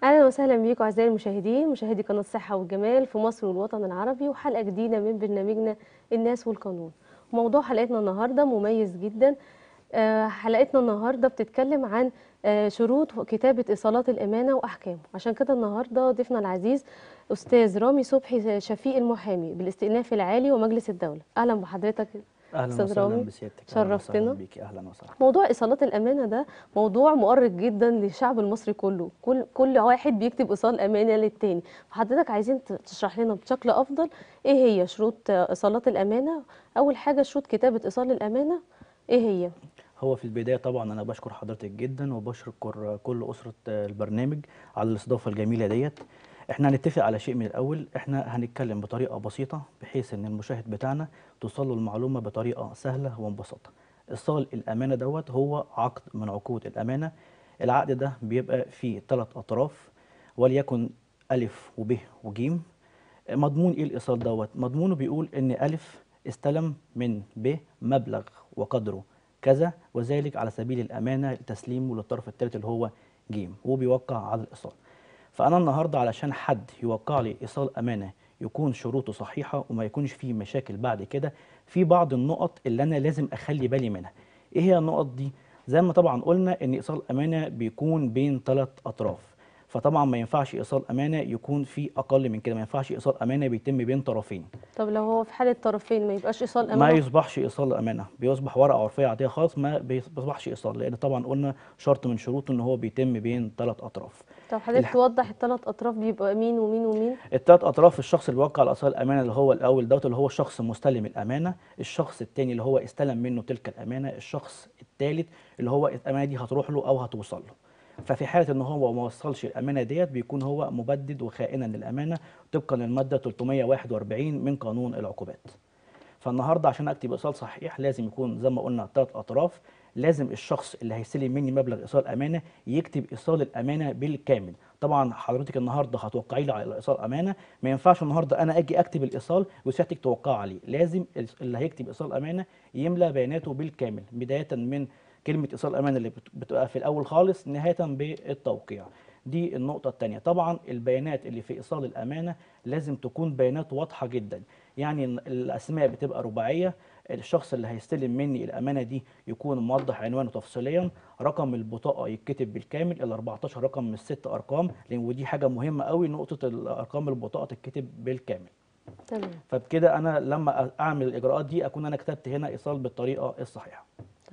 اهلا وسهلا بيكم اعزائي المشاهدين مشاهدي قناه الصحه والجمال في مصر والوطن العربي وحلقه جديده من برنامجنا الناس والقانون موضوع حلقتنا النهارده مميز جدا آه، حلقتنا النهارده بتتكلم عن آه، شروط كتابه ايصالات الامانه واحكامه عشان كده النهارده ضيفنا العزيز استاذ رامي صبحي شفيق المحامي بالاستئناف العالي ومجلس الدوله اهلا بحضرتك اهلا أستاذ وسهلا رامي، بسيادتك أهلاً شرفتنا. وسهلاً بيكي اهلا وسهلا موضوع ايصالات الامانه ده موضوع مؤرق جدا للشعب المصري كله كل كل واحد بيكتب ايصال امانه للتاني فحضرتك عايزين ت- تشرح لنا بشكل افضل ايه هي شروط آه، ايصالات الامانه اول حاجه شروط كتابه ايصال الامانه ايه هي هو في البدايه طبعا انا بشكر حضرتك جدا وبشكر كل اسره البرنامج على الاستضافه الجميله ديت احنا هنتفق على شيء من الاول احنا هنتكلم بطريقه بسيطه بحيث ان المشاهد بتاعنا توصل له المعلومه بطريقه سهله ومبسطه ايصال الامانه دوت هو عقد من عقود الامانه العقد ده بيبقى فيه ثلاث اطراف وليكن الف وب وجيم مضمون ايه الايصال دوت مضمونه بيقول ان الف استلم من ب مبلغ وقدره كذا وذلك على سبيل الامانه لتسليمه للطرف الثالث اللي هو جيم هو بيوقع على الايصال فانا النهارده علشان حد يوقع لي ايصال امانه يكون شروطه صحيحه وما يكونش فيه مشاكل بعد كده في بعض النقط اللي انا لازم اخلي بالي منها ايه هي النقط دي زي ما طبعا قلنا ان ايصال امانه بيكون بين ثلاث اطراف فطبعا ما ينفعش ايصال امانه يكون في اقل من كده ما ينفعش ايصال امانه بيتم بين طرفين طب لو هو في حاله طرفين ما يبقاش ايصال ما امانه يصبحش ايصال امانه بيصبح ورقه عرفيه عاديه خالص ما بيصبحش ايصال لان طبعا قلنا شرط من شروطه ان هو بيتم بين ثلاث اطراف طب حضرتك الح- توضح الثلاث اطراف بيبقى مين ومين ومين الثلاث اطراف الشخص اللي بيوقع على ايصال الامانه اللي هو الاول دوت اللي هو الشخص مستلم الامانه الشخص الثاني اللي هو استلم منه تلك الامانه الشخص الثالث اللي هو الامانه دي هتروح له او هتوصل له ففي حاله ان هو ما وصلش الامانه ديت بيكون هو مبدد وخائنا للامانه طبقا للماده 341 من قانون العقوبات فالنهارده عشان اكتب ايصال صحيح لازم يكون زي ما قلنا ثلاث اطراف لازم الشخص اللي هيستلم مني مبلغ ايصال امانه يكتب ايصال الامانه بالكامل طبعا حضرتك النهارده هتوقعي لي على ايصال امانه ما ينفعش النهارده انا اجي اكتب الايصال وسيادتك توقع عليه لازم اللي هيكتب ايصال امانه يملى بياناته بالكامل بدايه من كلمه ايصال امانه اللي بت- بتبقى في الاول خالص نهايه بالتوقيع دي النقطة التانية طبعا البيانات اللي في إيصال الأمانة لازم تكون بيانات واضحة جدا يعني ال- الأسماء بتبقى رباعية الشخص اللي هيستلم مني الأمانة دي يكون موضح عنوانه تفصيليا رقم البطاقة يتكتب بالكامل ال 14 رقم من الست أرقام لأن ودي حاجة مهمة قوي نقطة الأرقام البطاقة تتكتب بالكامل تمام فبكده أنا لما أعمل الإجراءات دي أكون أنا كتبت هنا إيصال بالطريقة الصحيحة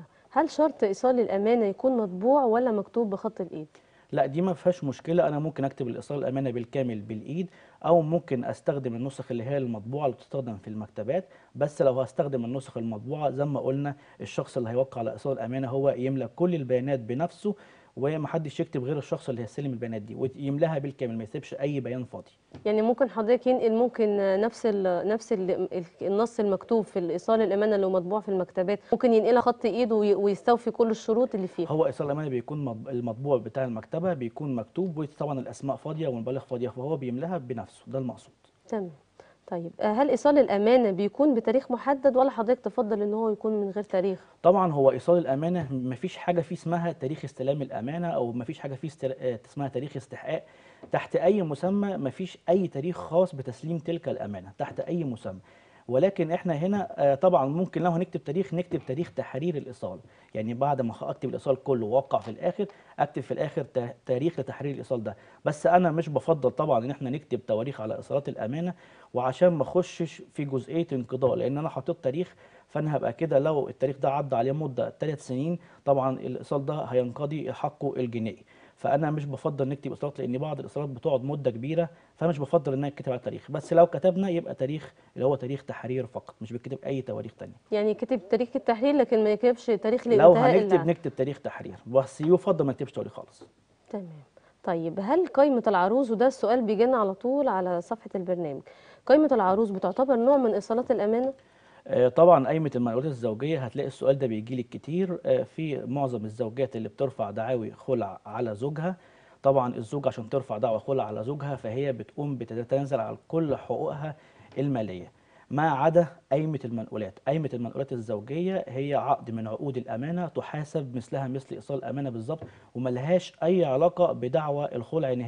هل شرط ايصال الامانه يكون مطبوع ولا مكتوب بخط الايد لا دي ما فيهاش مشكله انا ممكن اكتب الايصال الامانه بالكامل بالايد او ممكن استخدم النسخ اللي هي المطبوعه اللي بتستخدم في المكتبات بس لو هستخدم النسخ المطبوعه زي ما قلنا الشخص اللي هيوقع على ايصال الامانه هو يملى كل البيانات بنفسه ومحدش يكتب غير الشخص اللي هيستلم البيانات دي ويملاها بالكامل ما يسيبش اي بيان فاضي يعني ممكن حضرتك ينقل ممكن نفس ال نفس ال النص المكتوب في الايصال الامانه اللي مطبوع في المكتبات ممكن ينقلها خط ايده وي- ويستوفي كل الشروط اللي فيها هو ايصال الامانه بيكون مط- المطبوع بتاع المكتبه بيكون مكتوب وطبعا الاسماء فاضيه والمبالغ فاضيه فهو بيملاها بنفسه ده المقصود تمام طيب آه، هل ايصال الامانه بيكون بتاريخ محدد ولا حضرتك تفضل ان هو يكون من غير تاريخ طبعا هو ايصال الامانه مفيش حاجه فيه اسمها تاريخ استلام الامانه او مفيش حاجه فيه استل... آه، اسمها تاريخ استحقاق تحت اي مسمى مفيش اي تاريخ خاص بتسليم تلك الامانه تحت اي مسمى ولكن احنا هنا آه، طبعا ممكن لو هنكتب تاريخ نكتب تاريخ تحرير الايصال يعني بعد ما اكتب الايصال كله واوقع في الاخر اكتب في الاخر تا- تاريخ لتحرير الايصال ده بس انا مش بفضل طبعا ان احنا نكتب تواريخ على ايصالات الامانه وعشان ما اخشش في جزئيه انقضاء لان انا حطيت تاريخ فانا هبقى كده لو التاريخ ده عدى عليه مده ثلاث سنين طبعا الايصال ده هينقضي حقه الجنائي فانا مش بفضل نكتب ايصالات لان بعض الايصالات بتقعد مده كبيره فمش بفضل انها تكتب على التاريخ بس لو كتبنا يبقى تاريخ اللي هو تاريخ تحرير فقط مش بيكتب اي تواريخ تانية يعني كتب تاريخ التحرير لكن ما يكتبش تاريخ لو لانتهاء هنكتب العقد. نكتب تاريخ تحرير بس يفضل ما نكتبش تواريخ خالص تمام طيب هل قائمة العروض وده السؤال بيجينا على طول على صفحة البرنامج قائمة العروض بتعتبر نوع من إيصالات الأمانة؟ آه، طبعا قايمه المنقولات الزوجيه هتلاقي السؤال ده بيجي لك كتير آه، في معظم الزوجات اللي بترفع دعاوي خلع على زوجها طبعا الزوج عشان ترفع دعوى خلع على زوجها فهي بتقوم بتتنازل على كل حقوقها الماليه ما عدا قايمه المنقولات قايمه المنقولات الزوجيه هي عقد من عقود الامانه تحاسب مثلها مثل ايصال الامانه بالظبط وملهاش اي علاقه بدعوى الخلع نهائي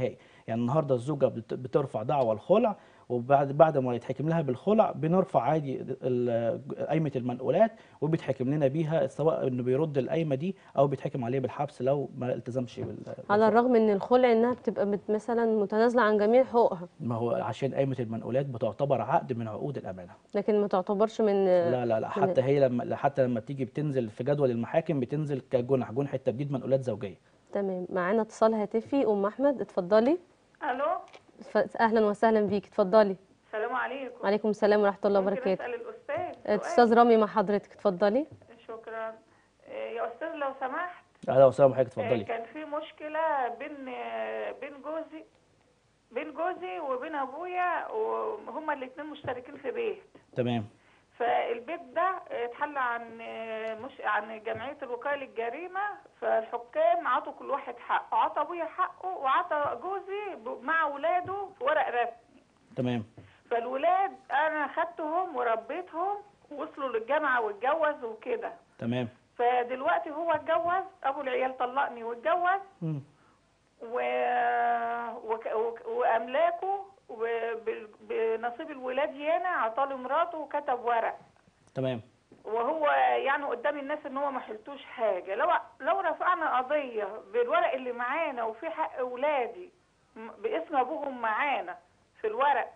يعني النهارده الزوجه بت- بترفع دعوى الخلع وبعد بعد ما يتحكم لها بالخلع بنرفع عادي ال- قايمه المنقولات وبيتحكم لنا بيها سواء انه بيرد القايمه دي او بيتحكم عليه بالحبس لو ما التزمش بال على الرغم ان الخلع انها بتبقى مت- مثلا متنازله عن جميع حقوقها ما هو عشان قايمه المنقولات بتعتبر عقد من عقود الامانه لكن ما تعتبرش من لا لا لا حتى هي لما حتى لما بتيجي بتنزل في جدول المحاكم بتنزل كجنح جنحه تبديد منقولات زوجيه تمام معانا اتصال هاتفي ام احمد اتفضلي الو ف- اهلا وسهلا بيك اتفضلي السلام عليكم وعليكم السلام ورحمه الله ممكن وبركاته اسال الاستاذ استاذ رامي مع حضرتك اتفضلي سؤال؟ شكرا إيه، يا استاذ لو سمحت اهلا وسهلا بحضرتك إيه، اتفضلي كان في مشكله بين آه، بين جوزي بين جوزي وبين ابويا وهما الاثنين مشتركين في بيت تمام فالبيت ده اتحل عن مش عن جمعيه الوقايه للجريمه فالحكام عطوا كل واحد حقه عطى ابويا حقه وعطى جوزي ب- مع ولاده في ورق رسمي تمام فالولاد انا خدتهم وربيتهم وصلوا للجامعه واتجوز وكده تمام فدلوقتي هو اتجوز ابو العيال طلقني واتجوز مم. و... وك... وك... واملاكه وب- بنصيب الولاد هنا عطاله مراته وكتب ورق تمام وهو يعني قدام الناس ان هو ما حلتوش حاجه لو لو رفعنا قضيه بالورق اللي معانا وفي حق اولادي م- باسم ابوهم معانا في الورق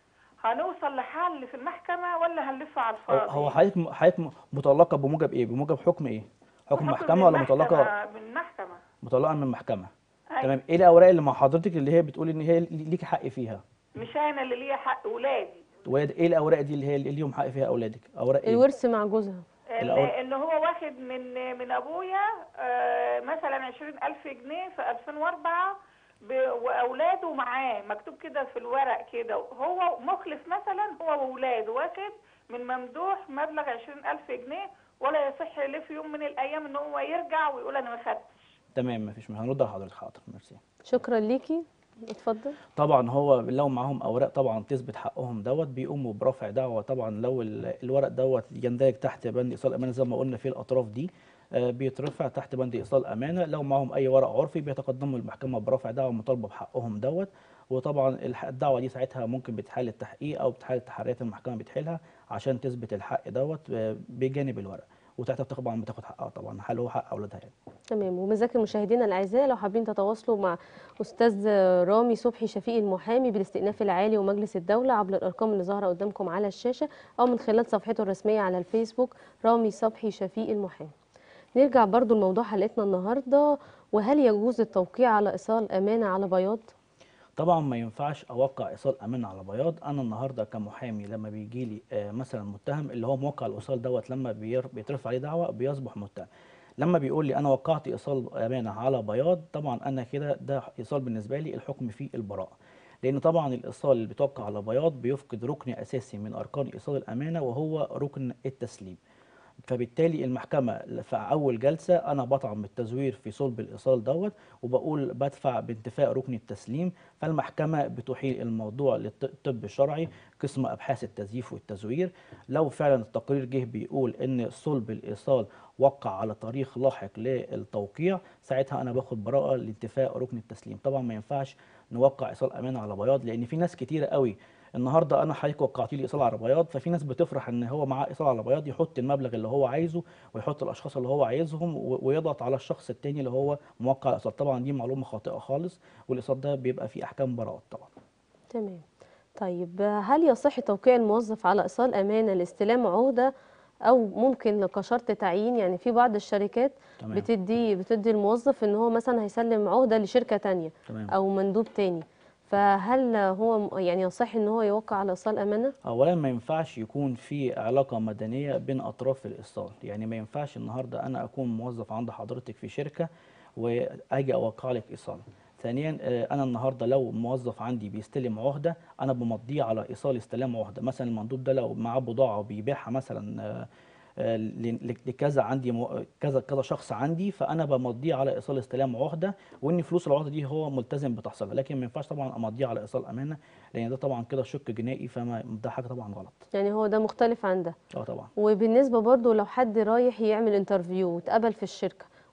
هنوصل لحل في المحكمه ولا هنلف على هو الفاضي هو حضرتك حضرتك مطلقه بموجب ايه؟ بموجب حكم ايه؟ حكم حكم محكمه من ولا مطلقه المحكمة- من المحكمه مطلقه من محكمه أيوة. تمام ايه الاوراق اللي مع حضرتك اللي هي بتقول ان هي ليكي حق فيها؟ مش انا اللي ليا حق ولادي ولاد ايه الاوراق دي اللي هي اللي ليهم حق فيها اولادك؟ اوراق ايه؟ الورث مع جوزها ان الأول- إن هو واخد من من ابويا آه، مثلا عشرين الف جنيه في 2004 ب- واولاده معاه مكتوب كده في الورق كده هو مخلف مثلا هو واولاده واخد من ممدوح مبلغ عشرين الف جنيه ولا يصح ليه في يوم من الايام ان هو يرجع ويقول انا ما خدتش تمام مفيش مشكله هنرد على حضرتك حاضر ميرسي شكرا ليكي اتفضل طبعا هو لو معاهم اوراق طبعا تثبت حقهم دوت بيقوموا برفع دعوه طبعا لو ال- الورق دوت يندرج تحت بند ايصال امانه زي ما قلنا في الاطراف دي آه، بيترفع تحت بند ايصال امانه لو معاهم اي ورق عرفي بيتقدموا المحكمه برفع دعوه مطالبه بحقهم دوت وطبعا الح- الدعوه دي ساعتها ممكن بتحال التحقيق او بتحال التحريات المحكمه بتحيلها عشان تثبت الحق دوت آه، بجانب الورق وساعتها بتاخد طبعا بتاخد حقها طبعا هل هو حق اولادها يعني تمام ومذاكر مشاهدينا الاعزاء لو حابين تتواصلوا مع استاذ رامي صبحي شفيق المحامي بالاستئناف العالي ومجلس الدوله عبر الارقام اللي ظاهره قدامكم على الشاشه او من خلال صفحته الرسميه على الفيسبوك رامي صبحي شفيق المحامي نرجع برضو لموضوع حلقتنا النهارده وهل يجوز التوقيع على ايصال امانه على بياض طبعا ما ينفعش اوقع ايصال امانه على بياض انا النهارده كمحامي لما بيجي لي آه، مثلا متهم اللي هو موقع الايصال دوت لما بير- بيترفع عليه دعوه بيصبح متهم لما بيقول لي انا وقعت ايصال امانه على بياض طبعا انا كده ده ايصال بالنسبه لي الحكم فيه البراءه لان طبعا الايصال اللي بيتوقع على بياض بيفقد ركن اساسي من اركان ايصال الامانه وهو ركن التسليم فبالتالي المحكمة في أول جلسة أنا بطعن بالتزوير في صلب الإيصال دوت وبقول بدفع بانتفاء ركن التسليم فالمحكمة بتحيل الموضوع للطب الشرعي قسم أبحاث التزييف والتزوير لو فعلا التقرير جه بيقول إن صلب الإيصال وقع على تاريخ لاحق للتوقيع ساعتها أنا باخد براءة لانتفاء ركن التسليم طبعا ما ينفعش نوقع إيصال أمانة على بياض لأن في ناس كتيرة قوي النهارده انا حضرتك وقعت لي ايصال على بياض ففي ناس بتفرح ان هو معاه ايصال على بياض يحط المبلغ اللي هو عايزه ويحط الاشخاص اللي هو عايزهم و- ويضغط على الشخص التاني اللي هو موقع الايصال طبعا دي معلومه خاطئه خالص والايصال ده بيبقى فيه احكام براءات طبعا تمام طيب هل يصح توقيع الموظف على ايصال امانه لاستلام عهده او ممكن كشرط تعيين يعني في بعض الشركات تمام بتدي بتدي الموظف ان هو مثلا هيسلم عهده لشركه تانية تمام او مندوب تاني فهل هو م- يعني يصح ان هو يوقع على ايصال امانه اولا ما ينفعش يكون في علاقه مدنيه بين اطراف الايصال يعني ما ينفعش النهارده انا اكون موظف عند حضرتك في شركه واجي اوقع لك ايصال ثانيا آه، انا النهارده لو موظف عندي بيستلم عهده انا بمضيه على ايصال استلام عهده مثلا المندوب ده لو معاه بضاعه وبيبيعها مثلا آه، آه، ل- لكذا عندي مو- كذا كذا شخص عندي فانا بمضيه على ايصال استلام عهده وان فلوس العهده دي هو ملتزم بتحصيلها لكن ما ينفعش طبعا امضيه على ايصال امانه لان ده طبعا كده شق جنائي فما ده حاجه طبعا غلط يعني هو ده مختلف عن ده اه طبعا وبالنسبه برضو لو حد رايح يعمل انترفيو واتقبل في الشركه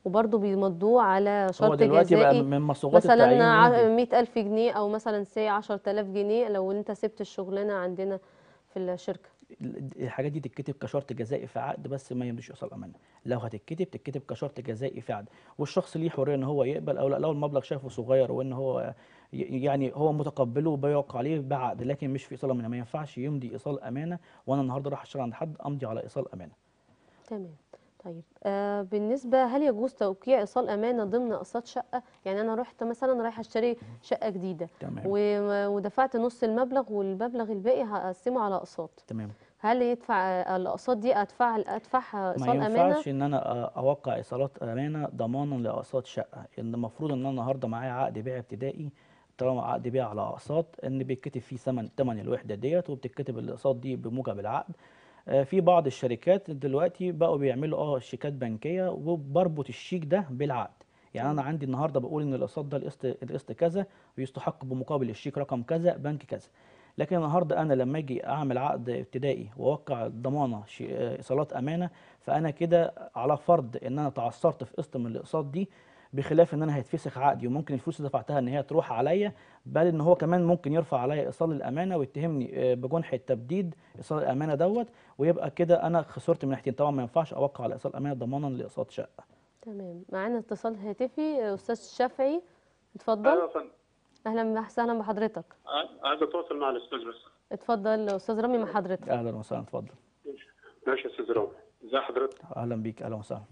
وبرضه بيمضوه على هو شرط دلوقتي بقى جزائي من مصوغات التعيين مثلا يمضي. مئة ألف جنيه أو مثلا سي عشر تلاف جنيه لو أنت سبت الشغلانة عندنا في الشركة الحاجات دي تتكتب كشرط جزائي في عقد بس ما يمضيش ايصال امانه لو هتتكتب تتكتب كشرط جزائي في عقد والشخص ليه حريه ان هو يقبل او لا لو المبلغ شايفه صغير وان هو ي- يعني هو متقبله بيوقع عليه بعقد لكن مش في ايصال امانه ما ينفعش يمضي ايصال امانه وانا النهارده راح اشتغل عند حد امضي على ايصال امانه تمام طيب آه بالنسبة هل يجوز توقيع إيصال أمانة ضمن أقساط شقة؟ يعني أنا رحت مثلا رايحة أشتري شقة جديدة تمام و- ودفعت نص المبلغ والمبلغ الباقي هقسمه على أقساط تمام هل يدفع آه، الأقساط دي أدفع أدفعها ما إيصال أمانة؟ ينفعش ان انا أ- اوقع ايصالات امانه ضمانا لاقساط شقه ان المفروض ان انا النهارده معايا عقد بيع ابتدائي طالما عقد بيع على اقساط ان بيتكتب فيه ثمن ثمن الوحده ديت وبتتكتب الاقساط دي بموجب العقد آه، في بعض الشركات دلوقتي بقوا بيعملوا اه شيكات بنكيه وبربط الشيك ده بالعقد يعني انا عندي النهارده بقول ان الاقساط ده القسط القسط كذا ويستحق بمقابل الشيك رقم كذا بنك كذا لكن النهارده انا لما اجي اعمل عقد ابتدائي واوقع ضمانه شي- آه، ايصالات امانه فانا كده على فرض ان انا تعثرت في قسط من الاقساط دي بخلاف ان انا هيتفسخ عقدي وممكن الفلوس اللي دفعتها ان هي تروح عليا بل ان هو كمان ممكن يرفع عليا ايصال الامانه ويتهمني آه، بجنح التبديد ايصال الامانه دوت ويبقى كده انا خسرت من ناحيتين طبعا ما ينفعش اوقع على ايصال امانه ضمانا لاقساط شقه تمام معانا اتصال هاتفي آه، أستاذ شافعي ايوه اتفضل يا فندم أهلا وسهلا بحضرتك ع- عايز اتواصل مع الاستاذ بس اتفضل أستاذ رامي مع حضرتك اهلا وسهلا اتفضل ماشي يا استاذ رامي ازي حضرتك اهلا بيك اهلا وسهلا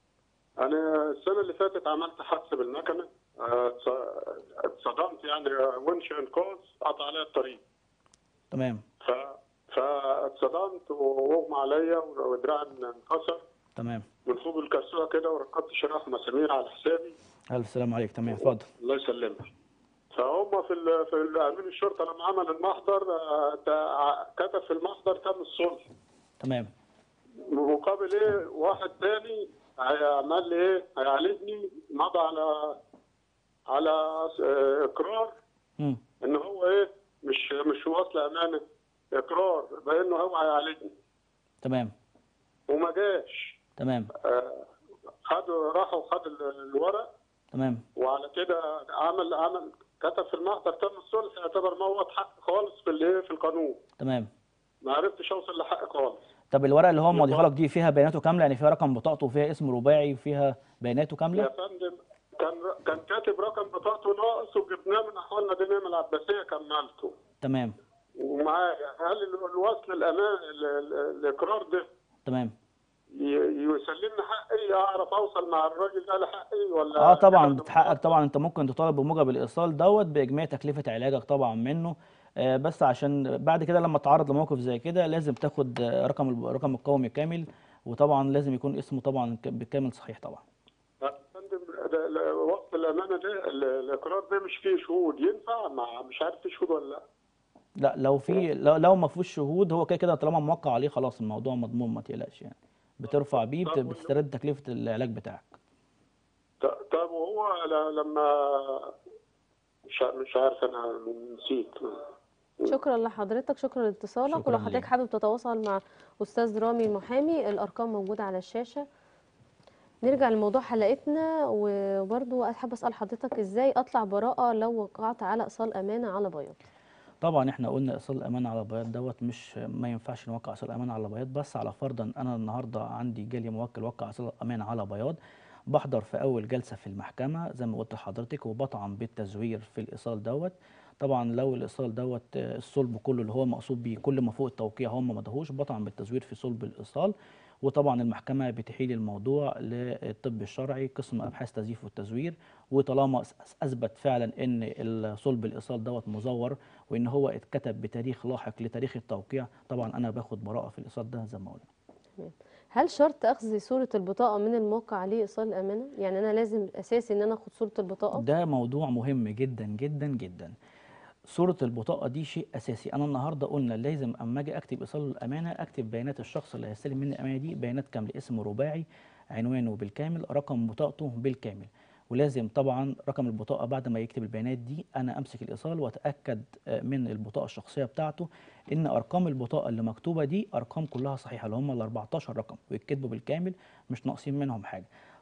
انا السنه اللي فاتت عملت حادثه بالمكنه آه، اتص- اتصدمت يعني ونش انقاذ قطع عليا الطريق تمام ف فاتصدمت واغمى عليا ودراعي انكسر تمام من فوق الكسوه كده وركبت شرايح مسامير على حسابي الف سلام عليك تمام اتفضل الله يسلمك فهم في ال في ال- امين الشرطه لما عمل المحضر آه، تا- كتب في المحضر تم الصلح تمام مقابل ايه واحد تاني هيعمل لي ايه هيعالجني مضى على على آه، اقرار امم ان هو ايه مش مش وصل امانه اقرار بانه هو هيعالجني تمام وما جاش تمام آه، خد راح وخد ال- الورق تمام وعلى كده عمل عمل كتب في المحضر تم الصلح يعتبر موت حق خالص في الايه في القانون تمام ما عرفتش اوصل لحق خالص طب الورقه اللي هو ماضيها لك دي فيها بياناته كامله يعني فيها رقم بطاقته وفيها اسم رباعي وفيها بياناته يا كامله فندم كان كان كاتب رقم بطاقته ناقص وجبناه من احوال مدينه العباسيه كملته تمام ومعايا هل ال- الوصل الامان ال- ال- الاقرار ده تمام ي- يسلمني حقي اعرف اوصل مع الراجل ده لحقي ولا اه طبعا كده بتحقق طبعا انت ممكن تطالب بموجب الايصال دوت باجماع تكلفه علاجك طبعا منه آه بس عشان بعد كده لما تتعرض لموقف زي كده لازم تاخد آه، رقم الب- رقم القومي كامل وطبعا لازم يكون اسمه طبعا ك- بالكامل صحيح طبعا يا فندم ده- ده وصل الامانه ده ال- الاقرار ده مش فيه شهود ينفع مع مش عارف فيه شهود ولا لا لا لو في لو, لو ما فيهوش شهود هو كده كده طالما موقع عليه خلاص الموضوع مضمون ما تقلقش يعني بترفع بيه بت- طب بتسترد تكلفه العلاج بتاعك ط- طب وهو ل- لما مش ع- مش عارف انا نسيت شكرا لحضرتك شكرا لاتصالك شكراً ولو حضرتك ليك. حابب تتواصل مع استاذ رامي المحامي الارقام موجوده على الشاشه نرجع لموضوع حلقتنا وبرضو حابه اسال حضرتك ازاي اطلع براءه لو وقعت على ايصال امانه على بياض طبعا احنا قلنا ايصال الامانه على بياض دوت مش ما ينفعش نوقع ايصال امانه على بياض بس على فرضا انا النهارده عندي جالي موكل وقع ايصال امانه على بياض بحضر في اول جلسه في المحكمه زي ما قلت لحضرتك وبطعن بالتزوير في الايصال دوت طبعا لو الايصال دوت آه، الصلب كله اللي هو مقصود بيه كل ما فوق التوقيع هم ما مضاهوش بطعن بالتزوير في صلب الايصال وطبعا المحكمه بتحيل الموضوع للطب الشرعي قسم ابحاث تزييف والتزوير وطالما أس- اثبت فعلا ان صلب الايصال دوت مزور وان هو اتكتب بتاريخ لاحق لتاريخ التوقيع طبعا انا باخد براءه في الايصال ده زي ما قلنا هل شرط اخذ صوره البطاقه من الموقع عليه ايصال الامانه يعني انا لازم اساسي ان انا اخد صوره البطاقه ده موضوع مهم جدا جدا جدا صورة البطاقة دي شيء أساسي، أنا النهاردة قلنا لازم أما أجي أكتب إيصال الأمانة أكتب بيانات الشخص اللي هيستلم مني الأمانة دي بيانات كاملة اسم رباعي عنوانه بالكامل رقم بطاقته بالكامل ولازم طبعا رقم البطاقة بعد ما يكتب البيانات دي أنا أمسك الإيصال وأتأكد آه، من البطاقة الشخصية بتاعته إن أرقام البطاقة اللي مكتوبة دي أرقام كلها صحيحة اللي هم ال 14 رقم ويتكتبوا بالكامل مش ناقصين منهم حاجة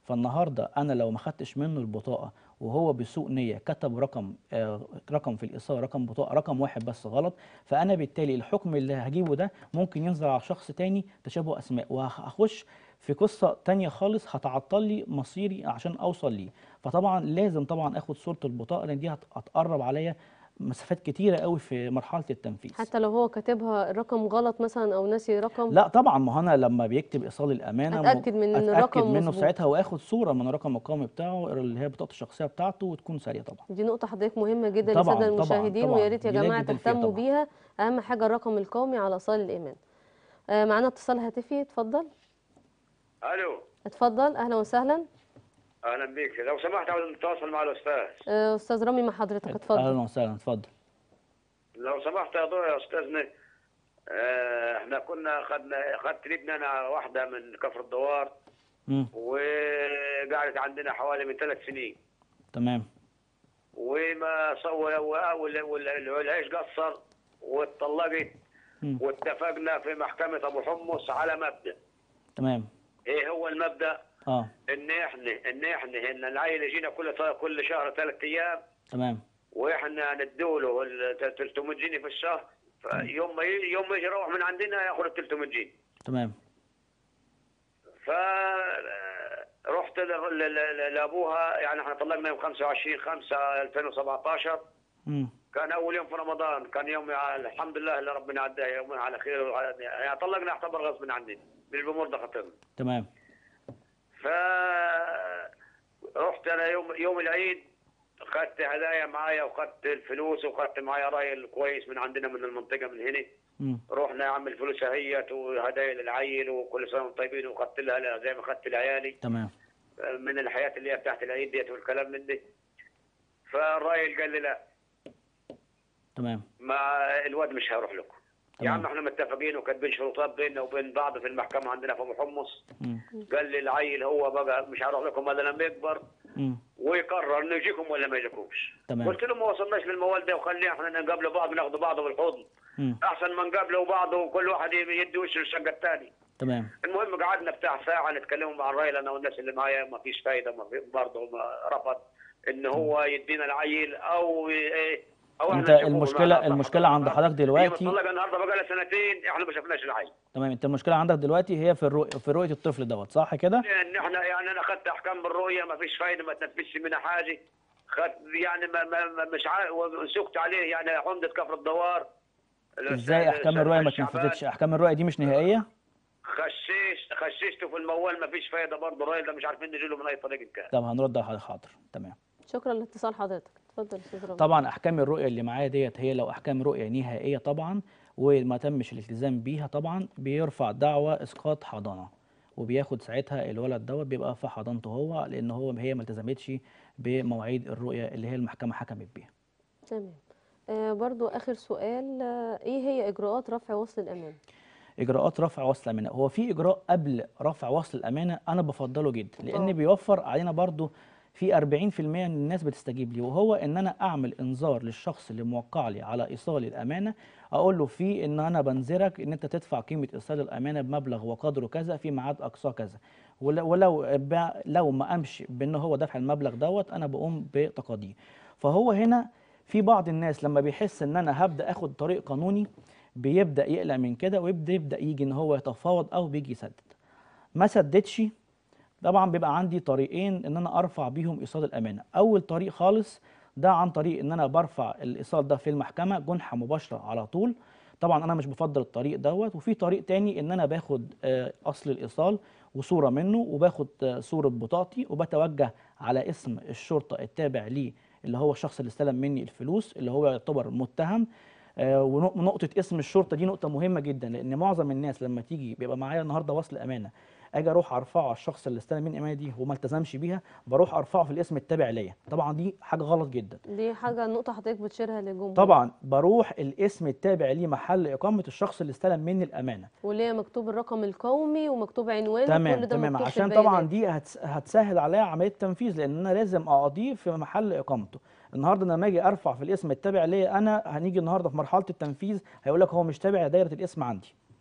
فالنهارده انا لو ما خدتش منه البطاقه وهو بسوء نيه كتب رقم آه رقم في الايصال رقم بطاقه رقم واحد بس غلط فانا بالتالي الحكم اللي هجيبه ده ممكن ينزل على شخص تاني تشابه اسماء وهخش في قصه تانية خالص هتعطل لي مصيري عشان اوصل ليه فطبعا لازم طبعا اخد صوره البطاقه لان دي هت- هتقرب عليا مسافات كتيره قوي في مرحله التنفيذ حتى لو هو كاتبها الرقم غلط مثلا او ناسي رقم لا طبعا ما هو انا لما بيكتب ايصال الامانه م- أتأكد من إن اتاكد الرقم منه مظبوط. ساعتها واخد صوره من الرقم القومي بتاعه اللي هي بطاقه الشخصيه بتاعته وتكون ساريه طبعا دي نقطة حضرتك مهمة جدا طبعاً، للسادة طبعاً، المشاهدين طبعاً. ويا ريت يا دي لا جماعة جدال فيها تهتموا طبعاً. بيها أهم حاجة الرقم القومي على إيصال الإيمان آه، معانا اتصال هاتفي اتفضل الو اتفضل أهلا وسهلا اهلا بيك لو سمحت عاوز نتواصل مع الاستاذ آه، أستاذ رامي مع حضرتك اهلا اتفضل وسهلا اتفضل لو سمحت يا ضوء يا استاذنا آه، احنا كنا خدنا خدت لي انا واحده من كفر الدوار مم. وقعدت عندنا حوالي من ثلاث سنين تمام وما صور والعيش قصر واتطلقت مم. واتفقنا في محكمه ابو حمص على مبدا تمام ايه هو المبدا؟ اه ان احنا ان احنا ان العيل يجينا كل كل شهر ثلاث ايام تمام واحنا ندوله ال 300 جنيه في الشهر فيوم ما ي- يوم ما يجي يروح من عندنا ياخذ ال 300 جنيه تمام ف رحت ل- ل- ل- لابوها يعني احنا طلقنا يوم 25 5 2017 مم. كان اول يوم في رمضان كان يوم يع- الحمد لله اللي ربنا عداه يومين على خير وعلى- يعني طلقنا يعتبر غصب عننا بالامور ده خطرنا تمام ف رحت انا يوم يوم العيد اخذت هدايا معايا واخذت الفلوس واخذت معايا رايل كويس من عندنا من المنطقه من هنا مم. رحنا يا عم الفلوس اهيت وهدايا للعيل وكل سنه وانتم طيبين واخذت لها زي ما اخذت لعيالي تمام من الحياه اللي هي بتاعت العيد ديت والكلام من دي فالرايل قال لي لا تمام ما الواد مش هيروح لكم يا تمام. عم احنا متفقين وكاتبين شروطات بيننا وبين بعض في المحكمه عندنا في ابو حمص مم. قال لي العيل هو بقى مش هيروح لكم الا لما يكبر مم. ويقرر انه يجيكم ولا ما يجيكمش تمام. قلت له ما وصلناش للموال ده وخلينا احنا نقابل بعض وناخذ بعض بالحضن مم. احسن ما نقابله بعض وكل واحد يدي وشه للشقه الثاني تمام المهم قعدنا بتاع ساعه نتكلموا مع الراجل انا والناس اللي معايا ما فيش فايده ما في برضه ما رفض ان هو يدينا العيل او ايه او انت إحنا نشوفه المشكله بمعنى أصح. المشكله عند حضرتك هي دلوقتي متطلقه النهارده بقى لها سنتين احنا ما شفناش العيل تمام انت المشكله عندك دلوقتي هي في الرؤيه في رؤيه الطفل دوت صح كده ان احنا يعني انا اخذت احكام بالرؤيه ما فيش فايده ما تنفذش منها حاجه خدت يعني ما ما ما- مش عارف وسكت عليه يعني عمده كفر الدوار ازاي احكام الرؤيه ما الشعبان. اتنفذتش احكام الرؤيه دي مش نهائيه خشيش خششته في الموال ما فيش فايده برضه الراجل ده مش عارفين نجي له من اي طريق كان طب هنرد على حضرتك حاضر تمام شكرا لاتصال حضرتك اتفضل يا أستاذ رامي طبعا احكام الرؤيه اللي معايا ديت هي لو احكام رؤيه نهائيه طبعا وما تمش الالتزام بيها طبعا بيرفع دعوى اسقاط حضانه وبياخد ساعتها الولد دوت بيبقى في حضانته هو لان هو هي ما التزمتش بمواعيد الرؤيه اللي هي المحكمه حكمت بيها تمام آه برضو آخر سؤال آه إيه هي إجراءات رفع وصل الأمان اجراءات رفع وصل الامانه هو في اجراء قبل رفع وصل الامانه انا بفضله جدا لان آه. بيوفر علينا برضو في 40% من الناس بتستجيب لي وهو ان انا اعمل انذار للشخص اللي موقع لي على ايصال الامانه اقول له فيه ان انا بنذرك ان انت تدفع قيمه ايصال الامانه بمبلغ وقدره كذا في ميعاد اقصاه كذا ول- ولو ب- لو ما قامش بان هو دفع المبلغ دوت انا بقوم بتقاضيه فهو هنا في بعض الناس لما بيحس ان انا هبدا اخد طريق قانوني بيبدا يقلق من كده ويبدا يبدا يجي ان هو يتفاوض او بيجي يسدد ما سددش طبعا بيبقى عندي طريقين ان انا ارفع بيهم ايصال الامانه اول طريق خالص ده عن طريق ان انا برفع الايصال ده في المحكمه جنحه مباشره على طول طبعا انا مش بفضل الطريق دوت وفي طريق تاني ان انا باخد آه، اصل الايصال وصوره منه وباخد آه، صوره بطاقتي وبتوجه على اسم الشرطه التابع ليه اللي هو الشخص اللي استلم مني الفلوس اللي هو يعتبر متهم آه، ونق- ونقطه اسم الشرطه دي نقطه مهمه جدا لان معظم الناس لما تيجي بيبقى معايا النهارده وصل امانه اجي اروح ارفعه على الشخص اللي استلم مني الامانه دي وما التزمش بيها بروح ارفعه في الاسم التابع ليا طبعا دي حاجه غلط جدا دي حاجة نقطة حضرتك بتشيرها للجمهور طبعا بروح الاسم التابع ليه محل اقامه الشخص اللي استلم مني الامانه واللي هي مكتوب الرقم القومي ومكتوب عنوانه تمام كل ده تمام مكتوب في عشان طبعا البيانات. دي هتس- هتسهل عليا عمليه التنفيذ لان انا لازم اقضيه في محل اقامته النهارده لما اجي ارفع في الاسم التابع ليا انا هنيجي النهارده في مرحله التنفيذ هيقول لك هو مش تابع دايره الاسم عندي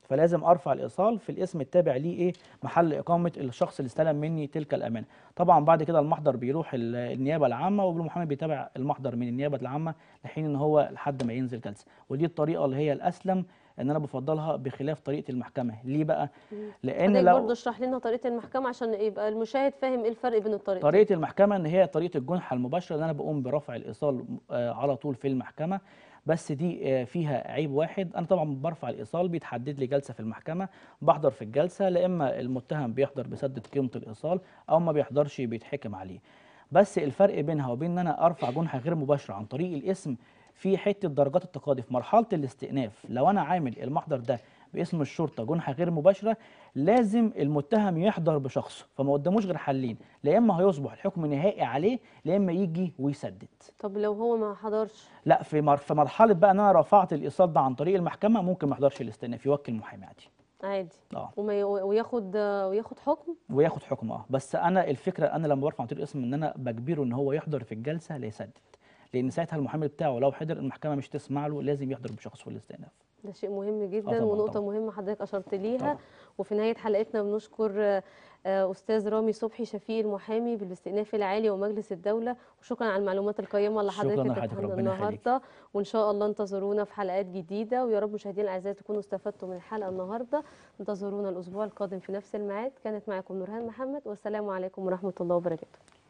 فلازم ارفع الايصال في الاسم التابع ليه ايه محل اقامه الشخص اللي استلم مني تلك الامانه طبعا بعد كده المحضر بيروح ال- النيابه العامه والمحامي بيتابع المحضر من النيابه العامه لحين ان هو لحد ما ينزل جلسه ودي الطريقه اللي هي الاسلم ان انا بفضلها بخلاف طريقه المحكمه ليه بقى لان حضرتك لو برضه اشرح لنا طريقه المحكمه عشان يبقى المشاهد فاهم ايه الفرق بين الطريقتين طريقه المحكمه ان هي طريقه الجنحه المباشره ان انا بقوم برفع الايصال آه، على طول في المحكمه بس دي آه، فيها عيب واحد انا طبعا برفع الايصال بيتحدد لي جلسه في المحكمه بحضر في الجلسه لا اما المتهم بيحضر بسدد قيمه الايصال او ما بيحضرش بيتحكم عليه بس الفرق بينها وبين ان انا ارفع جنحه غير مباشره عن طريق الاسم في حته درجات التقاضي في مرحله الاستئناف لو انا عامل المحضر ده باسم الشرطه جنحه غير مباشره لازم المتهم يحضر بشخصه فما قداموش غير حلين لا اما هيصبح الحكم نهائي عليه لا اما يجي ويسدد طب لو هو ما حضرش لا في مر... في مرحله بقى ان انا رفعت الايصال ده عن طريق المحكمه ممكن ما يحضرش الاستئناف يوكل محامي عادي عادي اه وما ي... وياخد وياخد حكم وياخد حكم اه بس انا الفكره انا لما برفع عن طريق الاسم ان انا بجبره ان هو يحضر في الجلسه ليسدد لان ساعتها المحامي بتاعه لو حضر المحكمه مش تسمع له لازم يحضر بشخص في الاستئناف ده شيء مهم جدا طبعاً، ونقطة طبعاً. مهمة حضرتك أشرت ليها طبعاً. وفي نهاية حلقتنا بنشكر آه، آه، أستاذ رامي صبحي شفيق المحامي بالاستئناف العالي ومجلس الدولة وشكرا على المعلومات القيمة اللي شكراً حضرتك لحضرتك، اديتها لنا ربنا يخليك. النهاردة وإن شاء الله انتظرونا في حلقات جديدة ويا رب مشاهدينا الأعزاء تكونوا استفدتوا من الحلقة النهاردة انتظرونا الأسبوع القادم في نفس الميعاد كانت معكم نورهان محمد والسلام عليكم ورحمة الله وبركاته